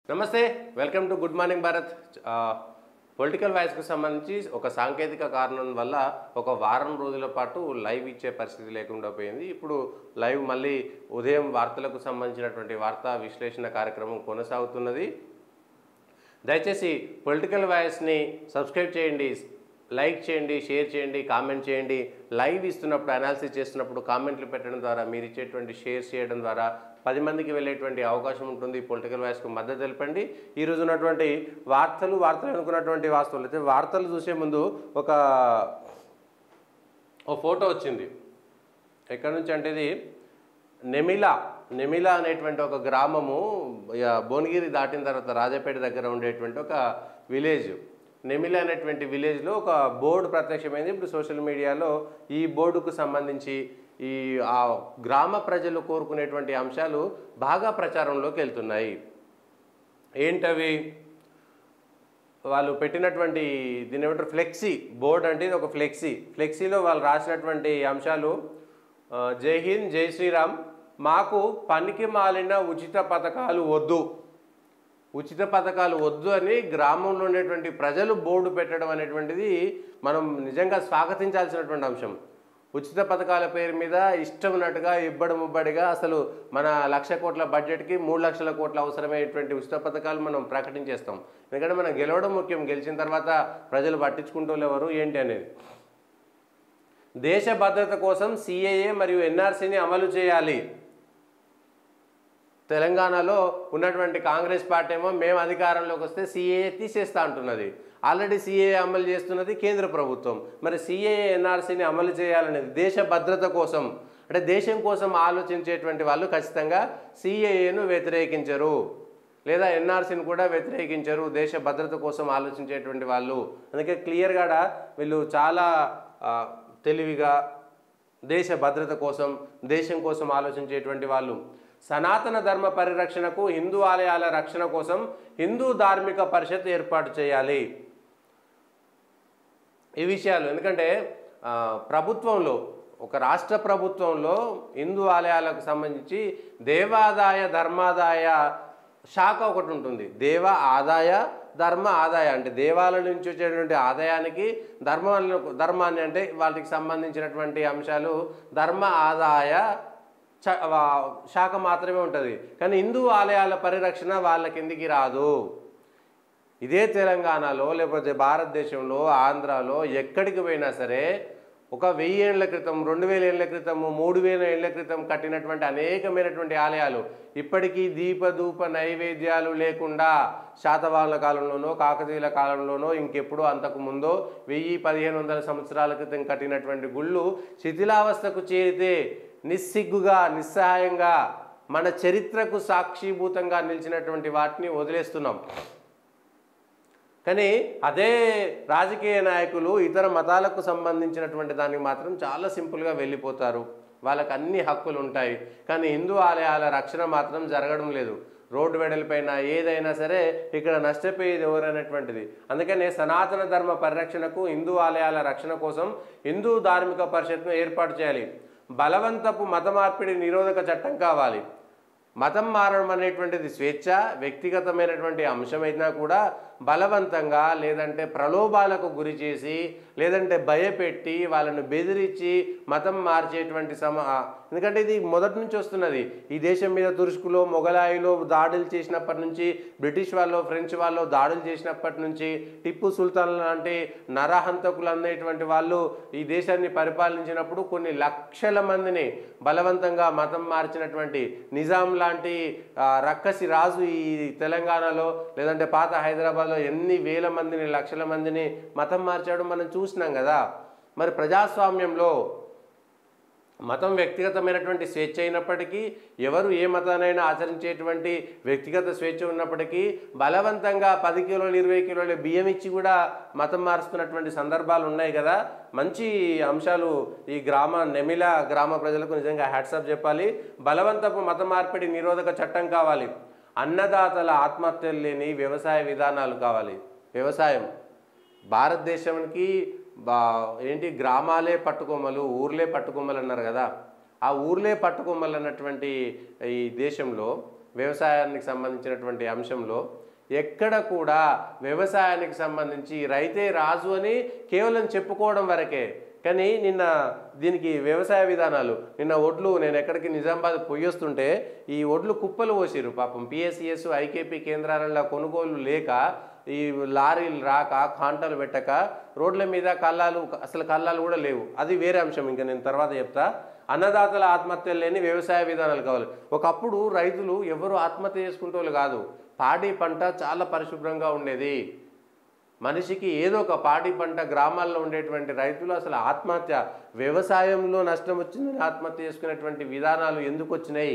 నమస్తే welcome to good morning Bharat ah, political వాయిస్కి సంబంధించి ఒక సాంకేతిక కారణం వల్ల ఒక వారం రోజుల పాటు లైవ్ ఇచ్చే పరిస్థితి లేకుండా పోయింది ఇప్పుడు లైవ్ మళ్ళీ ఉదయం వార్తలకు సంబంధించినటువంటి వార్తా విశ్లేషణ కార్యక్రమం కొనసాగుతున్నది దయచేసి పొలిటికల్ వాయిస్ని సబ్స్క్రైబ్ చేయండి లైక్ చేయండి షేర్ చేయండి కామెంట్ చేయండి లైవ్ ఇస్తున్నప్పుడు అనాలిసిస్ చేస్తున్నప్పుడు కామెంట్లు పెట్టడం ద్వారా మీరు ఇచ్చేటువంటి షేర్ చేయడం ద్వారా పది మందికి వెళ్ళేటువంటి అవకాశం ఉంటుంది పొలిటికల్ వాయిస్కు మద్దతు తెలపండి ఈరోజు ఉన్నటువంటి వార్తలు వార్తలు అనుకున్నటువంటి వాస్తవాలు అయితే వార్తలు చూసే ముందు ఒక ఓ ఫోటో వచ్చింది ఎక్కడి నుంచి అంటే ఇది నెమిలా నెమిలా అనేటువంటి ఒక గ్రామము ఇక భువనగిరి దాటిన తర్వాత రాజపేట దగ్గర ఉండేటువంటి ఒక విలేజ్ నెమిలా అనేటువంటి విలేజ్లో ఒక బోర్డు ప్రత్యక్షమైంది ఇప్పుడు సోషల్ మీడియాలో ఈ బోర్డుకు సంబంధించి ఈ ఆ గ్రామ ప్రజలు కోరుకునేటువంటి అంశాలు బాగా ప్రచారంలోకి వెళ్తున్నాయి ఏంటవి వాళ్ళు పెట్టినటువంటి దీని ఏమంటారు ఫ్లెక్సీ బోర్డ్ అంటే ఇది ఒక ఫ్లెక్సీ ఫ్లెక్సీలో వాళ్ళు రాసినటువంటి అంశాలు ఆ, జై హింద్ జై శ్రీరామ్ మాకు పనికి మాలిన ఉచిత పథకాలు వద్దు ఉచిత పథకాలు వద్దు అని గ్రామంలో ఉండేటువంటి ప్రజలు బోర్డు పెట్టడం అనేటువంటిది మనం నిజంగా స్వాగతించాల్సినటువంటి అంశం ఉచిత పథకాల పేరు మీద ఇష్టం ఉన్నట్టుగా ఇబ్బడి ముబ్బడిగా అసలు మన లక్ష కోట్ల బడ్జెట్కి మూడు లక్షల కోట్ల అవసరమైనటువంటి ఉచిత పథకాలు మనం ప్రకటించేస్తాం ఎందుకంటే మనం గెలవడం ముఖ్యం గెలిచిన తర్వాత ప్రజలు పట్టించుకుంటూ ఎవరు ఏంటి అనేది దేశ భద్రత కోసం సిఏఏ మరియు ఎన్ఆర్సీని అమలు చేయాలి తెలంగాణలో ఉన్నటువంటి కాంగ్రెస్ పార్టీ ఏమో మేము అధికారంలోకి వస్తే సిఏఏ తీసేస్తా అంటున్నది ఆల్రెడీ సిఏఏ అమలు చేస్తున్నది కేంద్ర ప్రభుత్వం మరి సిఏఏ ఎన్ఆర్సీని అమలు చేయాలనేది దేశ భద్రత కోసం అంటే దేశం కోసం ఆలోచించేటువంటి వాళ్ళు ఖచ్చితంగా సిఏఏను వ్యతిరేకించరు లేదా ఎన్ఆర్సీని కూడా వ్యతిరేకించరు దేశ భద్రత కోసం ఆలోచించేటువంటి వాళ్ళు అందుకే క్లియర్గా వీళ్ళు చాలా ఆ, తెలివిగా దేశ భద్రత కోసం దేశం కోసం ఆలోచించేటువంటి వాళ్ళు సనాతన ధర్మ పరిరక్షణకు హిందూ ఆలయాల రక్షణ కోసం హిందూ ధార్మిక పరిషత్ ఏర్పాటు చేయాలి ఈ విషయాలు ఎందుకంటే ఆ, ప్రభుత్వంలో ఒక రాష్ట్ర ప్రభుత్వంలో హిందూ ఆలయాలకు సంబంధించి దేవాదాయ ధర్మాదాయ శాఖ ఒకటి ఉంటుంది దేవ ఆదాయ ధర్మ ఆదాయ అంటే దేవాలయం నుంచి వచ్చేటువంటి ఆదాయానికి ధర్మాలను ధర్మాన్ని అంటే వాటికి సంబంధించినటువంటి అంశాలు ధర్మ ఆదాయ చ- వా- శాఖ మాత్రమే ఉంటుంది కానీ హిందూ ఆలయాల పరిరక్షణ వాళ్ళ కిందికి రాదు ఇదే తెలంగాణలో లేకపోతే భారతదేశంలో ఆంధ్రాలో ఎక్కడికి పోయినా సరే ఒక వెయ్యి ఏళ్ల క్రితం రెండు వేల ఏళ్ల క్రితము మూడు వేల ఏళ్ల క్రితం కట్టినటువంటి అనేకమైనటువంటి ఆలయాలు ఇప్పటికీ దీప ధూప నైవేద్యాలు లేకుండా శాతవాహనుల కాలంలోనో కాకతీయుల కాలంలోనో ఇంకెప్పుడో అంతకు ముందో వెయ్యి పదిహేను వందల సంవత్సరాల క్రితం కట్టినటువంటి గుళ్ళు శిథిలావస్థకు చేరితే నిస్సిగ్గుగా నిస్సహాయంగా మన చరిత్రకు సాక్షిభూతంగా నిలిచినటువంటి వాటిని వదిలేస్తున్నాం కానీ అదే రాజకీయ నాయకులు ఇతర మతాలకు సంబంధించినటువంటి దానికి మాత్రం చాలా సింపుల్గా వెళ్ళిపోతారు వాళ్ళకి అన్ని హక్కులు ఉంటాయి కానీ హిందూ ఆలయాల రక్షణ మాత్రం జరగడం లేదు రోడ్డు వెడల్పైన ఏదైనా సరే ఇక్కడ నష్టపోయేది ఎవరనేటువంటిది అందుకనే సనాతన ధర్మ పరిరక్షణకు హిందూ ఆలయాల రక్షణ కోసం హిందూ ధార్మిక పరిషత్ను ఏర్పాటు చేయాలి బలవంతపు మత మార్పిడి నిరోధక చట్టం కావాలి మతం మారడం అనేటువంటిది స్వేచ్ఛ వ్యక్తిగతమైనటువంటి అంశమైనా కూడా బలవంతంగా లేదంటే ప్రలోభాలకు గురి చేసి లేదంటే భయపెట్టి వాళ్ళను బెదిరించి మతం మార్చేటువంటి సమ ఎందుకంటే ఇది మొదటి నుంచి వస్తున్నది ఈ దేశం మీద తురుష్కులో మొఘలాయిలో దాడులు చేసినప్పటి నుంచి బ్రిటిష్ వాళ్ళు ఫ్రెంచ్ వాళ్ళు దాడులు చేసినప్పటి నుంచి టిప్పు సుల్తాన్ లాంటి నరహంతకులు అనేటువంటి వాళ్ళు ఈ దేశాన్ని పరిపాలించినప్పుడు కొన్ని లక్షల మందిని బలవంతంగా మతం మార్చినటువంటి నిజాం లాంటి ఆ, రక్కసి రాజు ఈ తెలంగాణలో లేదంటే పాత హైదరాబాద్లో ఎన్ని వేల మందిని లక్షల మందిని మతం మార్చాడు మనం చూసినాం కదా మరి ప్రజాస్వామ్యంలో మతం వ్యక్తిగతమైనటువంటి స్వేచ్ఛ అయినప్పటికీ ఎవరు ఏ మతానైనా ఆచరించేటువంటి వ్యక్తిగత స్వేచ్ఛ ఉన్నప్పటికీ బలవంతంగా పది కిలోలు ఇరవై కిలోల బియ్యం ఇచ్చి కూడా మతం మారుస్తున్నటువంటి సందర్భాలు ఉన్నాయి కదా మంచి అంశాలు ఈ గ్రామ నెమిల గ్రామ ప్రజలకు నిజంగా హ్యాట్సాప్ చెప్పాలి బలవంతపు మత మార్పిడి నిరోధక చట్టం కావాలి అన్నదాతల ఆత్మహత్యలు లేని వ్యవసాయ విధానాలు కావాలి వ్యవసాయం భారతదేశానికి బా ఏంటి గ్రామాలే పట్టుకొమ్మలు ఊర్లే పట్టుకొమ్మలు అన్నారు కదా ఆ ఊర్లే పట్టుకొమ్మలు అన్నటువంటి ఈ దేశంలో వ్యవసాయానికి సంబంధించినటువంటి అంశంలో ఎక్కడ కూడా వ్యవసాయానికి సంబంధించి రైతే రాజు అని కేవలం చెప్పుకోవడం వరకే కానీ నిన్న దీనికి వ్యవసాయ విధానాలు నిన్న ఒడ్లు నేను ఎక్కడికి నిజామాబాద్ పొయ్యొస్తుంటే ఈ ఒడ్లు కుప్పలు పోసిరు పాపం పిఎస్సిఎస్ ఐకేపీ కేంద్రాలలో కొనుగోలు లేక ఈ లారీలు రాక కాంటలు పెట్టక రోడ్ల మీద కళ్ళాలు అసలు కళ్ళాలు కూడా లేవు అది వేరే అంశం ఇంకా నేను తర్వాత చెప్తా అన్నదాతల ఆత్మహత్యలు లేని వ్యవసాయ విధానాలు కావాలి ఒకప్పుడు రైతులు ఎవరు ఆత్మహత్య చేసుకుంటోళ్ళు కాదు పాడి పంట చాలా పరిశుభ్రంగా ఉండేది మనిషికి ఏదో ఒక పాడి పంట గ్రామాల్లో ఉండేటువంటి రైతులు అసలు ఆత్మహత్య వ్యవసాయంలో నష్టం వచ్చిందని ఆత్మహత్య చేసుకునేటువంటి విధానాలు ఎందుకు వచ్చినాయి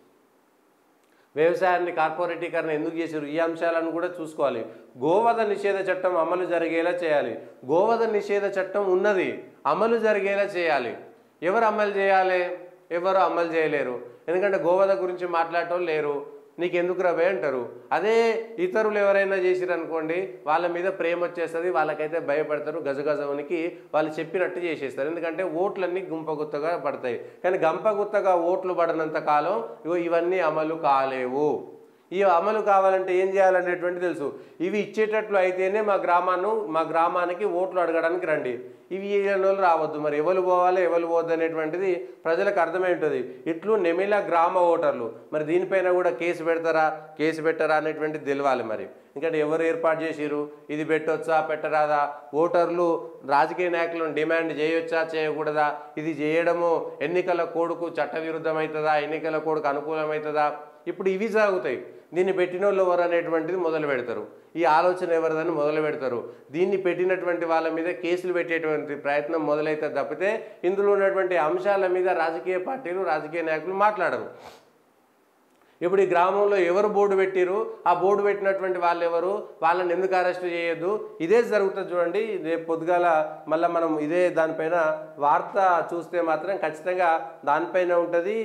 వ్యవసాయాన్ని కార్పొరేటీకరణ ఎందుకు చేశారు ఈ అంశాలను కూడా చూసుకోవాలి గోవధ నిషేధ చట్టం అమలు జరిగేలా చేయాలి గోవధ నిషేధ చట్టం ఉన్నది అమలు జరిగేలా చేయాలి ఎవరు అమలు చేయాలి ఎవరు అమలు చేయలేరు ఎందుకంటే గోవధ గురించి మాట్లాడటం లేరు నీకు ఎందుకు రవే అంటారు అదే ఇతరులు ఎవరైనా చేసిరనుకోండి వాళ్ళ మీద ప్రేమ వచ్చేస్తుంది వాళ్ళకైతే భయపడతారు గజగజవనికి వాళ్ళు చెప్పినట్టు చేసేస్తారు ఎందుకంటే ఓట్లన్నీ గుంపగుత్తగా పడతాయి కానీ గంపగుత్తగా ఓట్లు పడనంత కాలం ఇగో ఇవన్నీ అమలు కాలేవు ఈ అమలు కావాలంటే ఏం చేయాలనేటువంటి తెలుసు ఇవి ఇచ్చేటట్లు అయితేనే మా గ్రామాన్ని మా గ్రామానికి ఓట్లు అడగడానికి రండి ఇవి ఇయ్యని వాళ్ళు రావద్దు మరి ఎవరు పోవాలి ఎవరు పోవద్దు అనేటువంటిది ప్రజలకు అర్థమై ఉంటుంది ఇట్లు నెమిల గ్రామ ఓటర్లు మరి దీనిపైన కూడా కేసు పెడతారా కేసు పెట్టరా అనేటువంటిది తెలియాలి మరి ఎందుకంటే ఎవరు ఏర్పాటు చేసిరు ఇది పెట్టొచ్చా పెట్టరాదా ఓటర్లు రాజకీయ నాయకులను డిమాండ్ చేయొచ్చా చేయకూడదా ఇది చేయడము ఎన్నికల కోడ్కు చట్టవిరుద్ధమవుతుందా ఎన్నికల కోడ్కు అనుకూలమవుతుందా ఇప్పుడు ఇవి సాగుతాయి దీన్ని పెట్టిన వాళ్ళు ఎవరు అనేటువంటిది మొదలు పెడతారు ఈ ఆలోచన ఎవరిదని మొదలు పెడతారు దీన్ని పెట్టినటువంటి వాళ్ళ మీద కేసులు పెట్టేటువంటి ప్రయత్నం మొదలైతే తప్పితే ఇందులో ఉన్నటువంటి అంశాల మీద రాజకీయ పార్టీలు రాజకీయ నాయకులు మాట్లాడరు ఇప్పుడు ఈ గ్రామంలో ఎవరు బోర్డు పెట్టిరు ఆ బోర్డు పెట్టినటువంటి వాళ్ళు ఎవరు వాళ్ళని ఎందుకు అరెస్ట్ చేయొద్దు ఇదే జరుగుతుంది చూడండి రేపు పొద్దుగాల మళ్ళీ మనం ఇదే దానిపైన వార్త చూస్తే మాత్రం ఖచ్చితంగా దానిపైన ఉంటుంది